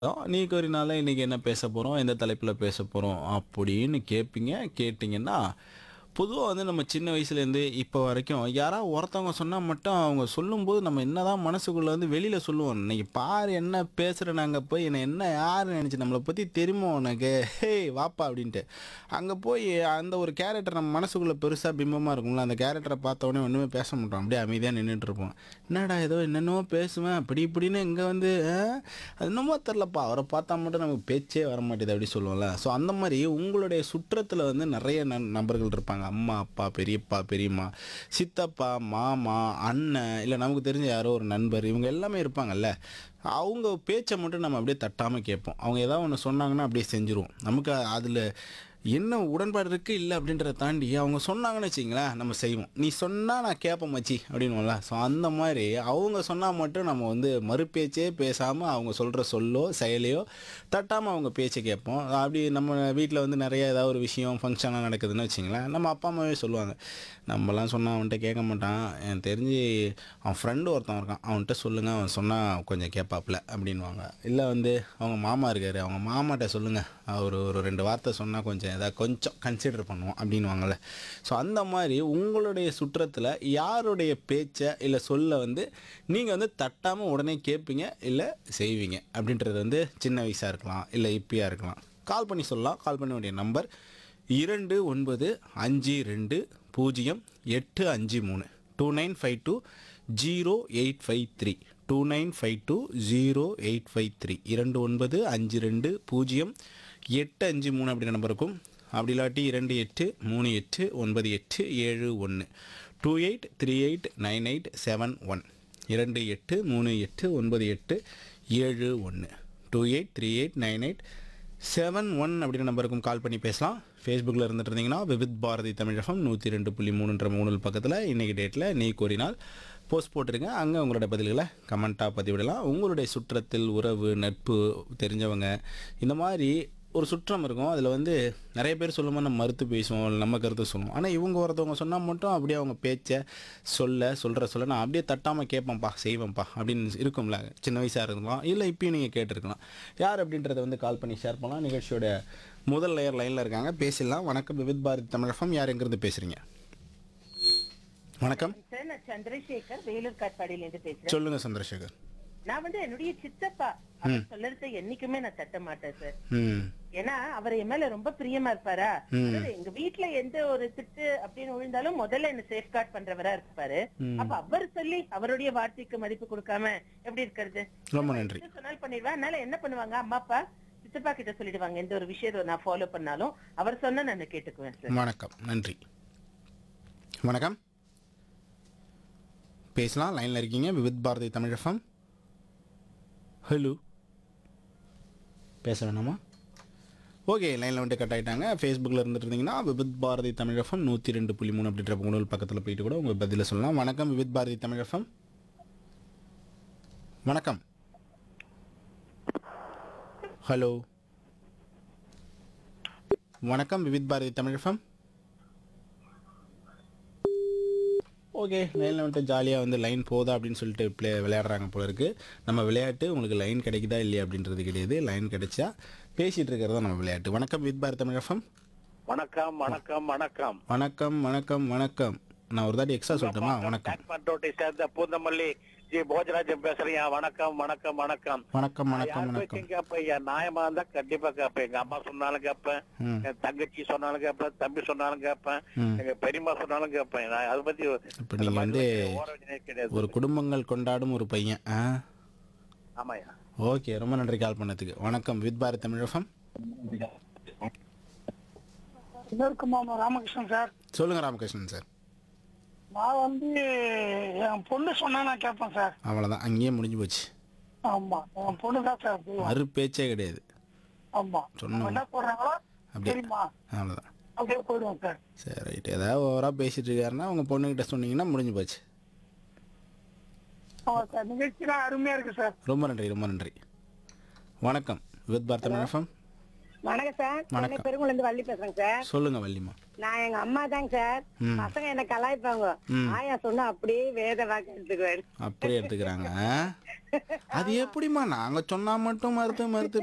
நீ கோரினால இன்னைக்கு என்ன பேச போகிறோம் எந்த தலைப்பில் பேச போகிறோம் அப்படின்னு கேட்பீங்க கேட்டிங்கன்னா பொதுவாக வந்து நம்ம சின்ன வயசுலேருந்து இப்போ வரைக்கும் யாராவது ஒருத்தவங்க சொன்னால் மட்டும் அவங்க சொல்லும்போது நம்ம என்னதான் மனசுக்குள்ளே வந்து வெளியில் சொல்லுவோம் இன்னைக்கு பாரு என்ன பேசுகிற நாங்கள் போய் என்னை என்ன யார் நினச்சி நம்மளை பற்றி தெரியுமோ உனக்கு ஹே வாப்பா அப்படின்ட்டு அங்கே போய் அந்த ஒரு கேரக்டர் நம்ம மனசுக்குள்ளே பெருசாக பிம்பமாக இருக்கும்ல அந்த கேரக்டரை பார்த்த உடனே ஒன்றுமே பேச மாட்டோம் அப்படியே அமைதியாக நின்றுட்டு இருப்போம் என்னடா ஏதோ என்னென்னமோ பேசுவேன் அப்படி இப்படின்னு இங்கே வந்து ஆ, அது என்னமோ தெரிலப்பா அவரை பார்த்தா மட்டும் நமக்கு பேச்சே வர மாட்டேது அப்படி சொல்லுவோம்ல ஸோ அந்த மாதிரி உங்களுடைய சுற்றத்தில் வந்து நிறைய நண் நபர்கள் இருப்பாங்க அம்மா அப்பா பெரியப்பா பெரியம்மா சித்தப்பா மாமா அண்ணன் இல்லை நமக்கு தெரிஞ்ச யாரோ ஒரு நண்பர் இவங்க எல்லாமே இருப்பாங்கல்ல அவங்க பேச்சை மட்டும் நம்ம அப்படியே தட்டாமல் கேட்போம் அவங்க ஏதாவது ஒன்று சொன்னாங்கன்னா அப்படியே செஞ்சுருவோம் நமக்கு அதில் என்ன உடன்பாடு இருக்குது இல்லை அப்படின்றத தாண்டி அவங்க சொன்னாங்கன்னு வச்சிங்களேன் நம்ம செய்வோம் நீ சொன்னால் நான் கேட்பேன் மச்சி அப்படின்னுவோம்ல ஸோ அந்த மாதிரி அவங்க சொன்னால் மட்டும் நம்ம வந்து மறுபேச்சே பேசாமல் அவங்க சொல்கிற சொல்லோ செயலையோ தட்டாமல் அவங்க பேச்சை கேட்போம் அப்படி நம்ம வீட்டில் வந்து நிறைய ஏதாவது ஒரு விஷயம் ஃபங்க்ஷனாக நடக்குதுன்னு வச்சிங்களேன் நம்ம அப்பா அம்மாவே சொல்லுவாங்க நம்மலாம் சொன்னால் அவன்கிட்ட கேட்க மாட்டான் எனக்கு தெரிஞ்சு அவன் ஃப்ரெண்டு ஒருத்தன் இருக்கான் அவன்கிட்ட சொல்லுங்கள் அவன் சொன்னால் கொஞ்சம் கேட்பாப்புல அப்படின்வாங்க இல்லை வந்து அவங்க மாமா இருக்கார் அவங்க மாமாட்ட சொல்லுங்கள் அவர் ஒரு ரெண்டு வார்த்தை சொன்னால் கொஞ்சம் ஏதாவது கொஞ்சம் கன்சிடர் பண்ணுவோம் அப்படின்வாங்கள்ல ஸோ அந்த மாதிரி உங்களுடைய சுற்றத்தில் யாருடைய பேச்சை இல்லை சொல்ல வந்து நீங்கள் வந்து தட்டாமல் உடனே கேட்பீங்க இல்லை செய்வீங்க அப்படின்றது வந்து சின்ன வயசாக இருக்கலாம் இல்லை இப்பயா இருக்கலாம் கால் பண்ணி சொல்லலாம் கால் பண்ண வேண்டிய நம்பர் இரண்டு ஒன்பது அஞ்சு ரெண்டு பூஜ்ஜியம் எட்டு அஞ்சு மூணு two nine five two zero eight five three two nine five two zero eight five three இரண்டு ஒன்பது அஞ்சு ரெண்டு பூஜ்ஜியம் எட்டு அஞ்சு மூணு அப்படின்ற நம்பர் இருக்கும் அப்படி இல்லாட்டி இரண்டு எட்டு மூணு எட்டு ஒன்பது எட்டு ஏழு ஒன்று two eight three eight nine eight seven one இரண்டு எட்டு மூணு எட்டு ஒன்பது எட்டு ஏழு ஒன்று two eight three eight nine eight seven one அப்படின்ற நம்பருக்கும் கால் பண்ணி பேசலாம் ஃபேஸ்புக்கில் இருந்துட்டு இருந்தீங்கன்னா விவித் பாரதி தமிழகம் நூற்றி ரெண்டு புள்ளி மூணுன்ற மூணு பக்கத்தில் இன்றைக்கி டேட்டில் நீ கோரினால் போஸ்ட் போட்டிருங்க அங்கே உங்களோட பதில்களை கமெண்ட்டாக பதிவிடலாம் உங்களுடைய சுற்றத்தில் உறவு நட்பு தெரிஞ்சவங்க இந்த மாதிரி ஒரு சுற்றம் இருக்கும் அதில் வந்து நிறைய பேர் சொல்லும்போது நம்ம மறுத்து பேசுவோம் இல்லை நம்ம கருத்து சொல்லுவோம் ஆனால் இவங்க ஒருத்தவங்க சொன்னால் மட்டும் அப்படியே அவங்க பேச்சை சொல்ல சொல்கிற சொல்ல நான் அப்படியே தட்டாமல் கேட்பேன்ப்பா செய்வேன்ப்பா அப்படின்னு இருக்கும்ல சின்ன வயசாக இருக்கலாம் இல்லை இப்பயும் நீங்கள் கேட்டிருக்கலாம் யார் அப்படின்றத வந்து கால் பண்ணி ஷேர் பண்ணலாம் நிகழ்ச்சியோட முதல் லேயர் லைனில் இருக்காங்க பேசிடலாம் வணக்கம் விவித் பாரதி தமிழகம் யார் எங்கேருந்து பேசுகிறீங்க வணக்கம் சார் நான் சந்திரசேகர் வேலூர் காட்பாடியில இருந்து பேசுறேன் சொல்லுங்கள் சந்திரசேகர் நான் வந்து என்னுடைய சித்தப்பா அவர் சொல்லறத என்னைக்குமே நான் தட்ட மாட்டேன் சார் ம் ஏன்னா அவர் என் மேல ரொம்ப பிரியமா இருப்பாரா அதாவது எங்க வீட்ல எந்த ஒரு திட்டு அப்படின்னு விழுந்தாலும் முதல்ல என்ன சேஃப்கார்ட் பண்றவரா இருப்பாரு அப்ப அவர் சொல்லி அவருடைய வார்த்தைக்கு மதிப்பு கொடுக்காம எப்படி இருக்கிறது ரொம்ப நன்றி எது சொன்னாலும் பண்ணிடுவேன் அதனால என்ன பண்ணுவாங்க அம்மா அப்பா சித்தப்பா கிட்ட சொல்லிடுவாங்க எந்த ஒரு விஷயத்தை நான் ஃபாலோ பண்ணாலும் அவர் சொன்னா நான் கேட்டுக்குவேன் சார் வணக்கம் நன்றி வணக்கம் பேசலாம் லைனில் இருக்கீங்க விவித் பாரதி தமிழகம் ஹலோ பேச வேணாமா ஓகே லைனில் வந்துட்டு கட் ஆகிட்டாங்க ஃபேஸ்புக்கில் இருந்துட்டு இருந்தீங்கன்னா விவித் பாரதி தமிழகம் நூற்றி ரெண்டு புள்ளி மூணு அப்படின்ற முகநூல் பக்கத்தில் போயிட்டு கூட உங்கள் பதில சொல்லலாம் வணக்கம் விவித் பாரதி தமிழகம் வணக்கம் ஹலோ வணக்கம் விவித் பாரதி தமிழகம் ஓகே லைனில் வந்துட்டு ஜாலியாக வந்து லைன் போதா அப்படின்னு சொல்லிட்டு ப்ளே விளையாடுறாங்க போல இருக்கு நம்ம விளையாட்டு உங்களுக்கு லைன் கிடைக்குதா இல்லையா அப்படின்றது கிடையாது லைன் கிடைச்சா பேசிகிட்டு இருக்கிறது தான் நம்ம விளையாட்டு வணக்கம் வித் பாரதி தமிழகம் வணக்கம் வணக்கம் வணக்கம் வணக்கம் வணக்கம் வணக்கம் நான் ஒரு தாட்டி எக்ஸ்ட்ரா சொல்லட்டுமா வணக்கம் பேக்மண்டோட்டை சேர்ந்த பூந்தமல்லி ஜி போஜராஜன் பேசுறேன் வணக்கம் வணக்கம் வணக்கம் வணக்கம் வணக்கம் யார் வணக்கம் பேச்சையும் கேட்பேன் என் நியாயமா இருந்தா கண்டிப்பா கேட்பேன் எங்க அம்மா சொன்னாலும் கேட்பேன் ம் என் தங்கச்சி சொன்னாலும் கேட்பேன் தம்பி சொன்னாலும் கேட்பேன் ம். எங்க பெரியம்மா சொன்னாலும் கேட்பேன் நான் அதை பத்தி இப்போ நீங்கள் வந்து ஓர வேண்டியதே கிடையாது ஒரு குடும்பங்கள் கொண்டாடும் ஒரு பையன் ஆ ஆமாய்யா ஓகே ரொம்ப நன்றி கால் பண்ணதுக்கு வணக்கம் வித் பாரதி தமிழகம் இதற்கு மாமா ராமகிருஷ்ணன் சார் சொல்லுங்கள் ராமகிருஷ்ணன் சார் நான் வந்து என் பொண்ணு சொன்னா நான் கேட்பேன் சார் அவ்வளோதான் அங்கேயே முடிஞ்சு போச்சு ஆமா என் பொண்ணு தான் சார் செய்வா. மறு பேச்சே கிடையாது ஆமா சொன்னோம். அவங்க என்ன சொல்றாங்களோ அப்படியே. சரிம்மா அவ்வளோதான் அப்படியே போயிடுவேன் சார் சரி ரைட் ஏதாவது ஓவராக பேசிட்டு இருக்காருன்னா உங்கள் பொண்ணுகிட்ட சொன்னீங்கன்னா முடிஞ்சு போச்சு ஆமா சார் நிகழ்ச்சிலாம் அருமையா இருக்கு சார் ரொம்ப நன்றி ரொம்ப நன்றி வணக்கம் வித் பாரத் தமிழகம் வணக்கம் சார் சென்னை வணக்கம். பெருங்குளம் இருந்து வள்ளி பேசுறேங்க சார் சொல்லுங்க வள்ளிமா நான் எங்க அம்மா தாங்க சார் ம். பசங்க என்ன கலாய்ப்பாங்க ம். ஆயா சொன்னா அப்படியே வேத வாக்கு எடுத்துக்குவேன் அப்படியே எடுத்துக்கிறாங்க அது எப்படிம்மா நாங்க சொன்னா மட்டும் மறுத்து மறுத்து